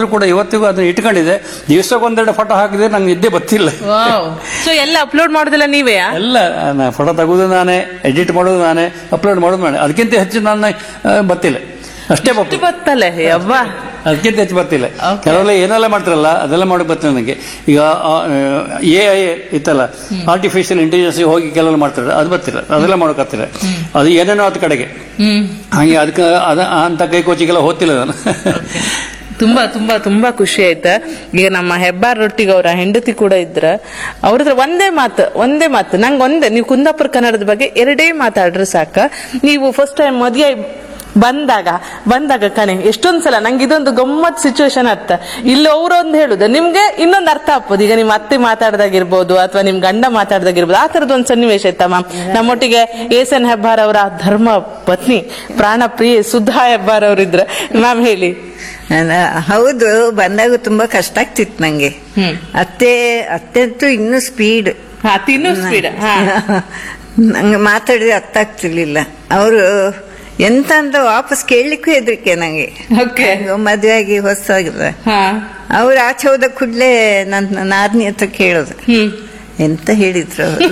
ಆದ್ರೂ ಕೂಡ ಇವತ್ತಿಗೂ ಅದನ್ನ ಇಟ್ಕೊಂಡಿದೆ ದಿವಸಕ್ಕೊಂದೆರಡು ಫೋಟೋ ಹಾಕಿದ್ರೆ ನಂಗೆ ನಿದ್ದೆ ಗೊತ್ತಿಲ್ಲ ಸೊ ಎಲ್ಲ ಅಪ್ಲೋಡ್ ಮಾಡೋದಿಲ್ಲ ನೀವೇ ಎಲ್ಲ ಫೋಟೋ ತೆಗೋದು ನಾನೇ ಎಡಿಟ್ ಮಾಡೋದು ನಾನೇ ಅಪ್ಲೋಡ್ ಮಾಡೋದು ನಾನೇ ಅದಕ್ಕಿಂತ ಹೆಚ್ಚು ನನ್ನ ಗೊತ್ತಿಲ್ಲ ಅಷ್ಟೇ ಬಪ್ಪು ಬತ್ತಲೆ ಯವ್ವ ಅದಕ್ಕಿಂತ ಹೆಚ್ಚು ಬರ್ತಿಲ್ಲ ಕೆಲವೆಲ್ಲ ಏನೆಲ್ಲ ಮಾಡ್ತಾರಲ್ಲ ಅದೆಲ್ಲ ಮಾಡೋಕೆ ಬರ್ತಿಲ್ಲ ನನಗೆ ಈಗ ಎ ಐ ಇತ್ತಲ್ಲ ಆರ್ಟಿಫಿಷಿಯಲ್ ಇಂಟೆಲಿಜೆನ್ಸ್ ಹೋಗಿ ಕೆಲವೆಲ್ಲ ಮಾಡ್ತಾರೆ ಅದು ಬರ್ತಿಲ್ಲ ಅದೆಲ್ಲ ಮಾಡೋಕತ್ತಿಲ್ಲ ಅದು ಏನೇನೋ ಅದ ಕಡೆಗೆ ಹಾಗೆ ಅದಕ್ಕೆ ಅದ ಅಂತ ಕೈ ಕೋಚಿಗೆಲ್ಲ ಹೋಗ್ತಿಲ್ಲ ನಾನು ತುಂಬಾ ತುಂಬಾ ತುಂಬಾ ಖುಷಿ ಆಯ್ತಾ ಈಗ ನಮ್ಮ ಹೆಬ್ಬಾರ್ ರೊಟ್ಟಿಗೆ ಅವರ ಹೆಂಡತಿ ಕೂಡ ಇದ್ರ ಅವ್ರ ಹತ್ರ ಒಂದೇ ಮಾತು ಒಂದೇ ಮಾತು ನಂಗೆ ಒಂದೇ ನೀವು ಕುಂದಾಪುರ ಕನ್ನಡದ ಬಗ್ಗೆ ಎರಡೇ ಮಾತಾಡ್ರೆ ಸಾಕ ನೀವು ಫಸ್ಟ್ ಟೈಮ್ ಮದುವೆ ಬಂದಾಗ ಬಂದಾಗ ಕಣೆ ಎಷ್ಟೊಂದ್ ಸಲ ನಂಗೆ ಇದೊಂದು ಗಮ್ಮತ್ ಸಿಚುವೇಶನ್ ಅರ್ಥ ಇಲ್ಲಿ ಅವ್ರೊಂದು ಹೇಳುದು ನಿಮ್ಗೆ ಇನ್ನೊಂದು ಅರ್ಥ ಆಗ್ಬೋದು ಈಗ ನಿಮ್ ಅತ್ತೆ ಮಾತಾಡ್ದಾಗಿರ್ಬೋದು ಅಥವಾ ನಿಮ್ ಗಂಡ ಮಾತಾಡ್ದಾಗಿರ್ಬೋದು ಆ ತರದ ಒಂದು ಸನ್ನಿವೇಶ ಇತ್ತ ಮ್ಯಾಮ್ ನಮ್ಮೊಟ್ಟಿಗೆ ಏಸನ್ ಹೆಬ್ಬಾರ್ ಅವರ ಧರ್ಮ ಪತ್ನಿ ಪ್ರಾಣ ಪ್ರಿಯೆ ಸುಧಾ ಹೆಬ್ಬಾರ್ ಅವರಿದ್ರ ಮ್ಯಾಮ್ ಹೇಳಿ ಅಲ್ಲ, ಹೌದು ಬಂದಾಗ ತುಂಬಾ ಕಷ್ಟ ಆಗ್ತಿತ್ತು ನಂಗೆ ಹ್ಮ್. ಅತ್ತೆ ಅತ್ತೆ ಅಂತೂ ಇನ್ನೂ ಸ್ಪೀಡ್ ಹಾ ತಿನ್ನು ಸ್ಪೀಡ್ ಹಾ ನಂಗೆ ಮಾತಾಡಿದ್ರೆ ಅರ್ಥ ಆಗ್ತಿರ್ಲಿಲ್ಲ ಅವರು ಎಂತ ಅಂತ ವಾಪಸ್ ಕೇಳಲಿಕ್ಕೂ ಹೆದರಿಕೆ ನಂಗೆ ಓಕೆ ಮದುವೆ ಆಗಿ ಹೊಸಾಗಿಲ್ಲ ಹಾ ಅವ್ರು ಆಚೆ ಹೋದ ಕೂಡ್ಲೆ ನನ್ನ ನಾದ್ನಿ ಹತ್ರ ಕೇಳೋದು ಹ್ಮ್ ಎಂತ ಹೇಳಿದ್ರು ಅವ್ರು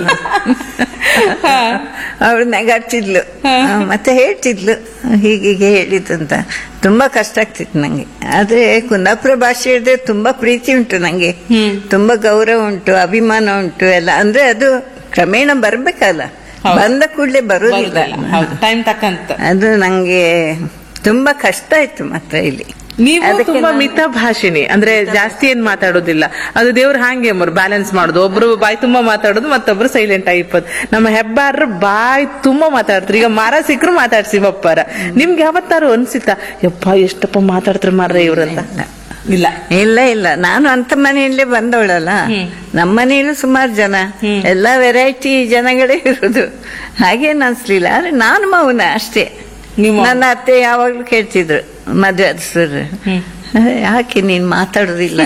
ಅವಳು ನಗಾಡ್ತಿದ್ಲು ಮತ್ತೆ ಹೇಳ್ತಿದ್ಲು ಹೀಗೀಗೆ ಹೇಳಿದ್ದಂತ ತುಂಬಾ ಕಷ್ಟ ಆಗ್ತಿತ್ತು ನಂಗೆ ಆದ್ರೆ ಕುಂದಾಪುರ ಭಾಷೆ ಹೇಳಿದ್ರೆ ತುಂಬಾ ಪ್ರೀತಿ ಉಂಟು ನಂಗೆ ತುಂಬಾ ಗೌರವ ಉಂಟು ಅಭಿಮಾನ ಉಂಟು ಎಲ್ಲ ಅಂದ್ರೆ ಅದು ಕ್ರಮೇಣ ಬರ್ಬೇಕಲ್ಲ ಬಂದ ಕೂಡಲೇ ಬರುದಿಲ್ಲ ಹೌದು ಟೈಮ್ ತಕ್ಕಂತ ಅದು ನಂಗೆ ತುಂಬಾ ಕಷ್ಟ ಆಯ್ತು ಮಾತ್ರ ಇಲ್ಲಿ ನೀವು ಅದಕ್ಕೆ ತುಂಬಾ ನಾನು- ಮಿತ ಭಾಷಿಣಿ ಅಂದ್ರೆ ಜಾಸ್ತಿ ಏನ್ ಮಾತಾಡೋದಿಲ್ಲ ಅದು ದೇವ್ರ ಹಾಂಗೆ ಮರು ಬ್ಯಾಲೆನ್ಸ್ ಮಾಡುದು ಒಬ್ರು ಬಾಯಿ ತುಂಬಾ ಮಾತಾಡೋದು ಮತ್ತೊಬ್ರು ಸೈಲೆಂಟ್ ಆಗಿಪ್ಪದು ನಮ್ಮ ಹೆಬ್ಬಾರ ಬಾಯಿ ತುಂಬಾ ಮಾತಾಡ್ತಾರೆ ಈಗ ಮರ ಸಿಕ್ಕರು ಮಾತಾಡ್ಸಿ ಬಪ್ಪಾರ ನಿಮ್ಗೆ ಯಾವತ್ತಾರು ಅನ್ಸಿತ್ತ ಯಪ್ಪ ಎಷ್ಟಪ್ಪ ಮಾತಾಡ್ತಾರೆ ಮಾರ್ರೆ ಇವ್ರಂತ ಇಲ್ಲ ಇಲ್ಲ ಇಲ್ಲ ನಾನು ಅಂತ ಮನೆಯಲ್ಲೇ ಬಂದವಳಲ್ಲ ನಮ್ಮ ಮನೆಯಲ್ಲೂ ಸುಮಾರು ಜನ ಎಲ್ಲ ವೆರೈಟಿ ಜನಗಳೇ ಇರುದು ಹಾಗೇನು ಅನ್ಸ್ಲಿಲ್ಲ ಆದ್ರೆ ನಾನು ಮೌನ ಅಷ್ಟೇ ನಿಮ್ಮ ನನ್ನ ಅತ್ತೆ ಯಾವಾಗ್ಲೂ ಕೇಳ್ತಿದ್ರು ಮದ್ವೆ ಆದ ಸರ್ ಯಾಕೆ ನೀನ್ ಮಾತಾಡುದಿಲ್ಲ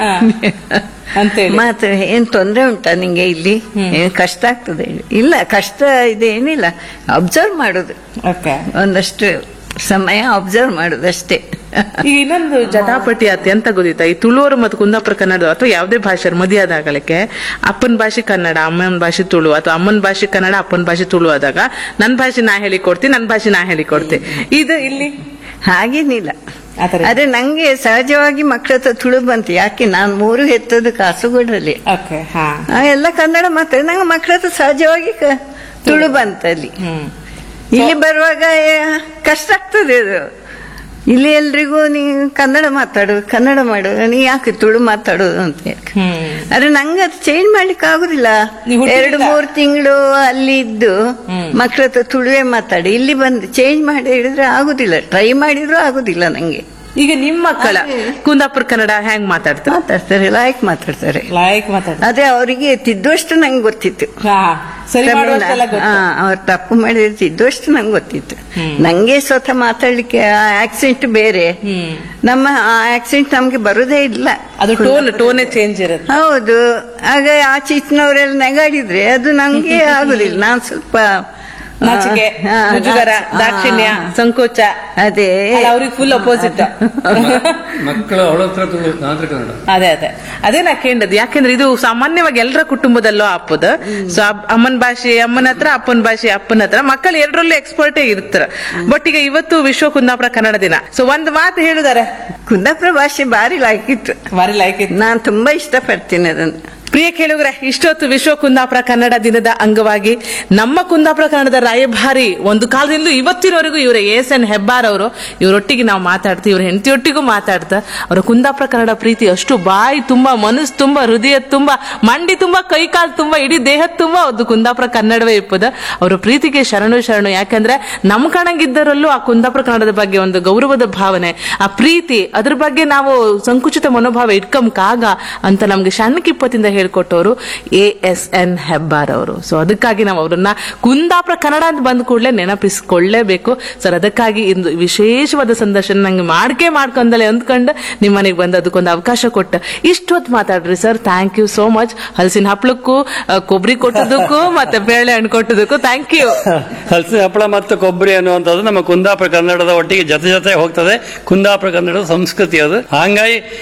ಅಂತೇಳಿ. ಮಾತು ಏನ್ ತೊಂದ್ರೆ ಉಂಟಾ ನಿಂಗೆ ಇಲ್ಲಿ ಏನ್ ಕಷ್ಟ ಆಗ್ತದೆ ಇಲ್ಲ ಕಷ್ಟ ಇದೇನಿಲ್ಲ ಅಬ್ಸರ್ವ್ ಮಾಡುದು ಓಕೆ ಒಂದಷ್ಟು ಸಮಯ ಅಬ್ಸರ್ವ್ ಮಾಡುದು ಅಷ್ಟೇ ಈಗ ಇನ್ನೊಂದು ಜಟಾಪಟಿ ಅತಿ ಅಂತ ಗೊತ್ತಿತ್ತ ಈ ತುಳುವರು ಮತ್ತು ಕುಂದಾಪುರ ಕನ್ನಡ ಅಥವಾ ಯಾವುದೇ ಭಾಷೆ ಮದುವೆ ಆದಾಗಲಕ್ಕೆ ಅಪ್ಪನ ಭಾಷೆ ಕನ್ನಡ ಅಮ್ಮನ ಭಾಷೆ ತುಳು ಅಥವಾ ಅಮ್ಮನ ಭಾಷೆ ಕನ್ನಡ ಅಪ್ಪನ ಭಾಷೆ ತುಳು ಆದಾಗ ನನ್ನ ಭಾಷೆ ನಾ ಹೇಳಿಕೊಡ್ತೀನಿ ನನ್ನ ಭಾಷೆ ನಾ ಹೇಳಿಕೊಡ್ತೀನಿ ಇದು ಇಲ್ಲಿ ಹಾಗೇನಿಲ್ಲ ಆತರ ಆದ್ರೆ ನಂಗೆ ಸಹಜವಾಗಿ ಮಕ್ಕಳ ಹತ್ರ ತುಳು ಬಂತು ಯಾಕೆ ನಾನು ಮೂರು ಹೆತ್ತದ್ದು ಕಾಸುಗೋಡಲ್ಲಿ ಓಕೆ ಹಾ ಆ, ಎಲ್ಲ ಕನ್ನಡ ಮಾತಾಡಿ ನಂಗೆ ಮಕ್ಕಳ ಹತ್ರ ಸಹಜವಾಗಿ ಕ- ತುಳು ಬಂತಲ್ಲಿ ಹ್ಮ್ ಇಲ್ಲಿ ಬರುವಾಗ ಏ, ಕಷ್ಟ ಆಗ್ತದೆ ಅದು ಇಲ್ಲಿ ಎಲ್ರಿಗೂ ನೀ ಕನ್ನಡ ಮಾತಾಡು ಕನ್ನಡ ಮಾಡು ನೀ ಯಾಕೆ ತುಳು ಮಾತಾಡೋದು ಅಂತ ಹೇಳಿ. ಹ್ಮ್ ಆದ್ರೆ ನಂಗೆ ಅದು ಚೇಂಜ್ ಮಾಡ್ಲಿಕ್ಕೆ ಆಗುದಿಲ್ಲ ನೀವು ಹುಟ್ಟಿದ್ದ? ಎರಡು ಮೂರು ತಿಂಗಳು ಅಲ್ಲಿ ಇದ್ದು ಮಕ್ಕಳ ಹತ್ರ ತುಳುವೇ ಮಾತಾಡಿ ಇಲ್ಲಿ ಬಂದು ಚೇಂಜ್ ಮಾಡಿ ಹೇಳಿದ್ರೆ ಆಗುದಿಲ್ಲ ಟ್ರೈ ಮಾಡಿದ್ರು ಆಗುದಿಲ್ಲ ನಂಗೆ ಈಗ ನಿಮ್ಮ ಮಕ್ಕಳ ಕುಂದಾಪುರ ಕನ್ನಡ ಹೆಂಗ್ ಮಾತಾಡ್ತಾರೆ ಮಾತಾಡ್ತಾರೆ ಲಾಯಕ್ ಮಾತಾಡ್ತಾರೆ ಲೈಕ್ ಮಾತಾಡ್ತಾರೆ ಅದೇ ಅವರಿಗೆ ತಿದ್ದುವಷ್ಟು ನಂಗೆ ಗೊತ್ತಿತ್ತು ಹಾ ಸರಿ ಮಾಡುವಷ್ಟೆಲ್ಲ ಗೊತ್ತು. ಅವ್ರು ತಪ್ಪು ಮಾಡಿದ್ರೆ ತಿದ್ದುವಷ್ಟು ನಂಗೆ ಗೊತ್ತಿತ್ತು ನಂಗೆ ಸ್ವತಃ ಮಾತಾಡ್ಲಿಕ್ಕೆ ಆ ಆಕ್ಸೆಂಟ್ ಬೇರೆ ಹ್ಮ್ ನಮ್ಮ ಆ ಆಕ್ಸೆಂಟ್ ನಮ್ಗೆ ಬರುದೇ ಇಲ್ಲ ಅದು ಟೋನ್ ಟೋನೇ ಚೇಂಜ್ ಇರುತ್ತೆ ಹೌದು ಆಗ ಆಚೆ ಈಚಿನವರೆಲ್ಲ ನೆಗಾಡಿದ್ರೆ ಅದು ನಂಗೆ ಆಗುದಿಲ್ಲ ನಾನ್ ಸ್ವಲ್ಪ ಆ, ನಾಚಿಕೆ ಆ, ಮುಜುಗರ ಆ, ದಾಕ್ಷಿಣ್ಯ ಸಂಕೋಚ ಅದೇ ಅವ್ರಿಗೆ ಫುಲ್ ಅಪೋಸಿಟ್ ಮಕ್ಕಳು ಅವಳ ಹತ್ರ ತುಳು ನನ್ನ ಹತ್ರ ಕನ್ನಡ ಅದೇ ಅದೇ ಅದೇ ನಾ ಕೇಂದ್ರದ್ದು ಯಾಕೆಂದ್ರೆ ಇದು ಸಾಮಾನ್ಯವಾಗಿ ಎಲ್ಲರ ಕುಟುಂಬದಲ್ಲೂ ಆಪದ ಸೊ ಅಮ್ಮನ ಭಾಷೆ ಅಮ್ಮನ ಹತ್ರ ಅಪ್ಪನ ಭಾಷೆ ಅಪ್ಪನ ಹತ್ರ ಮಕ್ಕಳು ಎರಡರಲ್ಲೂ ಎಕ್ಸ್ಪರ್ಟೇ ಇರ್ತಾರ ಬಟ್ ಈಗ ಇವತ್ತು ವಿಶ್ವ ಕುಂದಾಪುರ ಕನ್ನಡ ದಿನ ಸೊ ಒಂದ್ ಮಾತು ಹೇಳಿದಾರೆ ಕುಂದಾಪುರ ಭಾಷೆ ಬಾರಿ ಲಾಯ್ಕಿತ್ತು ಬಾರಿ ಲೈಕ್ ಇತ್ತು ನಾನ್ ತುಂಬಾ ಇಷ್ಟಪಡ್ತೀನಿ ಅದನ್ನು ಪ್ರಿಯ ಕೇಳುಗರೆ ಇಷ್ಟೊತ್ತು ವಿಶ್ವ ಕುಂದಾಪುರ ಕನ್ನಡ ದಿನದ ಅಂಗವಾಗಿ ನಮ್ಮ ಕುಂದಾಪುರ ಕನ್ನಡದ ರಾಯಭಾರಿ ಒಂದು ಕಾಲದಿಂದ ಇವತ್ತಿನವರೆಗೂ ಇವರ ಎಸ್ ಎನ್ ಹೆಬ್ಬಾರ್ ಅವರು ಇವರೊಟ್ಟಿಗೆ ನಾವು ಮಾತಾಡ್ತೀವಿ ಇವ್ರ ಹೆಂಡತಿಯೊಟ್ಟಿಗೂ ಮಾತಾಡ್ತಾ ಅವರ ಕುಂದಾಪುರ ಕನ್ನಡ ಪ್ರೀತಿ ಅಷ್ಟು ಬಾಯಿ ತುಂಬಾ ಮನಸ್ಸು ತುಂಬಾ ಹೃದಯ ತುಂಬಾ ಮಂಡಿ ತುಂಬಾ ಕೈ ಕಾಲು ತುಂಬಾ ಇಡೀ ದೇಹ ತುಂಬಾ ಒಂದು ಕುಂದಾಪುರ ಕನ್ನಡವೇ ಇಪ್ಪದ ಅವರ ಪ್ರೀತಿಗೆ ಶರಣು ಶರಣು ಯಾಕಂದ್ರೆ ನಮ್ ಕಣಗಿದ್ದರಲ್ಲೂ ಆ ಕುಂದಾಪುರ ಕನ್ನಡದ ಬಗ್ಗೆ ಒಂದು ಗೌರವದ ಭಾವನೆ ಆ ಪ್ರೀತಿ ಅದ್ರ ಬಗ್ಗೆ ನಾವು ಸಂಕುಚಿತ ಮನೋಭಾವ ಇಟ್ಕೊಂಬಕಾಗ ಅಂತ ನಮ್ಗೆ ಸಣ್ಣಕಿಪ್ಪತ್ತಿಂದ ಹೇಳ್ಕೊಟ್ಟವರು ಎ ಎಸ್ ಎನ್ ಹೆಬ್ಬಾರ್ ಅವರು ಸೊ ಅದಕ್ಕಾಗಿ ನಾವು ಅವರನ್ನ ಕುಂದಾಪುರ ಕನ್ನಡ ಅಂತ ಬಂದ ಕೂಡಲೇ ನೆನಪಿಸ್ಕೊಳ್ಳೇಬೇಕು ಸರ್ ಅದಕ್ಕಾಗಿ ಇಂದು ವಿಶೇಷವಾದ ಸಂದರ್ಶನ ನಂಗೆ ಮಾಡ್ಕೆ ಮಾಡ್ಕೊಂಡಲೆ ಅಂದ್ಕೊಂಡು ನಿಮ್ಮ ಮನೆಗೆ ಬಂದು ಅದಕ್ಕೊಂದು ಅವಕಾಶ ಕೊಟ್ಟ ಇಷ್ಟೊತ್ತು ಮಾತಾಡ್ರಿ sir thank you so much ಹಲಸಿನ ಹಪ್ಳಕ್ಕೂ ಆ, ಕೊಬ್ಬರಿ ಕೊಟ್ಟದಕ್ಕೂ ಮತ್ತೆ ಬೇಳೆ ಹಣ್ಣು ಕೊಟ್ಟದಕ್ಕೂ ಥ್ಯಾಂಕ್ ಯು ಹಲಸಿನ ಹಪ್ಪಳ ಮತ್ತು ಕೊಬ್ಬರಿ ಅನ್ನುವಂಥದ್ದು ನಮ್ಮ ಕುಂದಾಪುರ ಕನ್ನಡದ ಒಟ್ಟಿಗೆ ಜೊತೆ ಜೊತೆ ಹೋಗ್ತದೆ ಕುಂದಾಪುರ ಕನ್ನಡದ ಸಂಸ್ಕೃತಿ ಅದು ಹಾಗಾಗಿ